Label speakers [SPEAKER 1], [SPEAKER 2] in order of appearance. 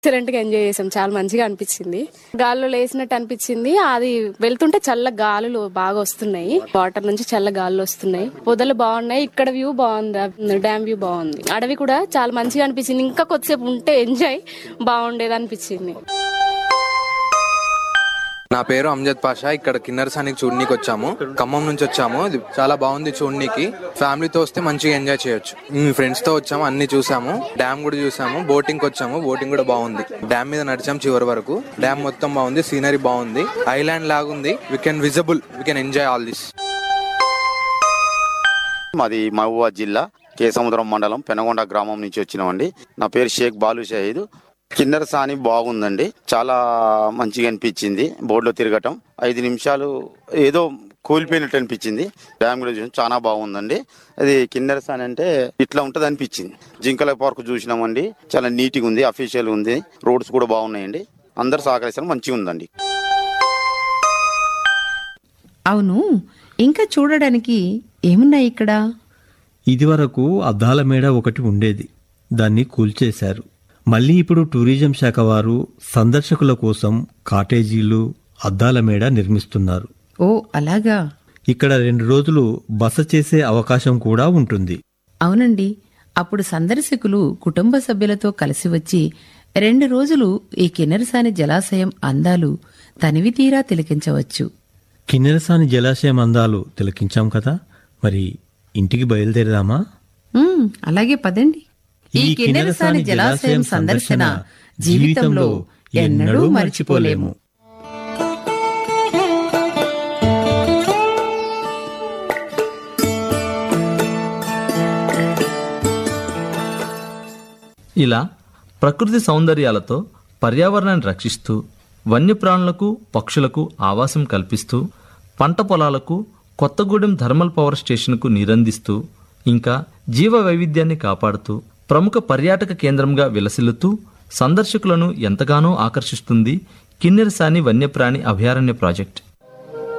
[SPEAKER 1] excellent గా enjoy చేసాం చాలా మంచిగా అనిపించింది గాల్లో లేసినట్టు అనిపించింది అది వెళ్తుంటే చల్ల గాలులు బాగా వస్తున్నాయి వాటర్ నుంచి చల్ల గాలులు వస్తున్నాయి పొదలు బాగున్నాయి ఇక్కడ వ్యూ బాగుంది డ్యామ్ వ్యూ బాగుంది అడవి కూడా చాలా మంచిగా అనిపించింది ఇంకా కొద్దిసేపు ఉంటే ఎంజాయ్ బాగుండేది అనిపించింది
[SPEAKER 2] నా పేరు అమ్జద్ పాషా ఇక్కడ కిన్నరసానికి చూడనీకి వచ్చాము ఖమ్మం నుంచి వచ్చాము ఇది చాలా బాగుంది చూడనీకి ఫ్యామిలీతో వస్తే మంచిగా ఎంజాయ్ చేయొచ్చు మీ ఫ్రెండ్స్ తో వచ్చాము అన్ని చూసాము డ్యామ్ కూడా చూసాము బోటింగ్ వచ్చాము బోటింగ్ కూడా బాగుంది డ్యామ్ మీద నడిచాం చివరి వరకు డ్యామ్ మొత్తం బాగుంది సీనరీ బాగుంది ఐలాండ్ లాగుంది we can visible we can enjoy all this
[SPEAKER 3] మాది మహబూబాద్ జిల్లా కేసముద్రం మండలం పెనగొండ గ్రామం నుంచి వచ్చినామండి నా పేరు షేక్ బాలు షహీద్ కిన్నెర సాని బాగుందండి చాలా మంచిగా అనిపించింది బోర్డులో తిరగటం ఐదు నిమిషాలు ఏదో కూలిపోయినట్టు అనిపించింది డ్యామ్ కూడా చూసాం చాలా బాగుందండి అది కిన్నెర సాని అంటే ఇట్లా ఉంటది అనిపించింది జింకల పార్క్ చూసినామండి చాలా నీట్గా ఉంది అఫీషియల్ ఉంది రోడ్స్ కూడా బాగున్నాయండి అందరు సహకరిస్తారు మంచిగా ఉందండి
[SPEAKER 4] అవును ఇంకా చూడడానికి ఏమున్నాయి ఇక్కడ
[SPEAKER 5] ఇదివరకు అద్దాల మేడ ఒకటి ఉండేది దాన్ని కూల్చేశారు మళ్ళీ ఇప్పుడు టూరిజం శాఖ వారు సందర్శకుల కోసం కాటేజీలు అద్దాల మేడ నిర్మిస్తున్నారు
[SPEAKER 4] ఓ అలాగా
[SPEAKER 5] ఇక్కడ రెండు రోజులు బస చేసే అవకాశం కూడా ఉంటుంది
[SPEAKER 4] అవునండి అప్పుడు సందర్శకులు కుటుంబ సభ్యులతో కలిసి వచ్చి రెండు రోజులు ఈ కిన్నెరసాని జలాశయం అందాలు తనివి తీరా తిలకించవచ్చు
[SPEAKER 5] కిన్నెరసాని జలాశయం అందాలు తిలకించాం కదా మరి ఇంటికి బయలుదేరదామా
[SPEAKER 4] ఉమ్, అలాగే పదండి ఈ కిన్నెరసాని జలాశయం సందర్శన జీవితంలో ఎన్నడూ మర్చిపోలేము
[SPEAKER 6] ఇలా ప్రకృతి సౌందర్యాలతో పర్యావరణాన్ని రక్షిస్తూ వన్యప్రాణులకు పక్షులకు ఆవాసం కల్పిస్తూ పంట పొలాలకు కొత్తగూడెం థర్మల్ పవర్ స్టేషన్కు నీరందిస్తూ ఇంకా జీవ వైవిధ్యాన్ని కాపాడుతూ ప్రముఖ పర్యాటక కేంద్రంగా విలసిల్లుతూ సందర్శకులను ఎంతగానో ఆకర్షిస్తుంది కిన్నెరసాని వన్యప్రాణి అభయారణ్య ప్రాజెక్ట్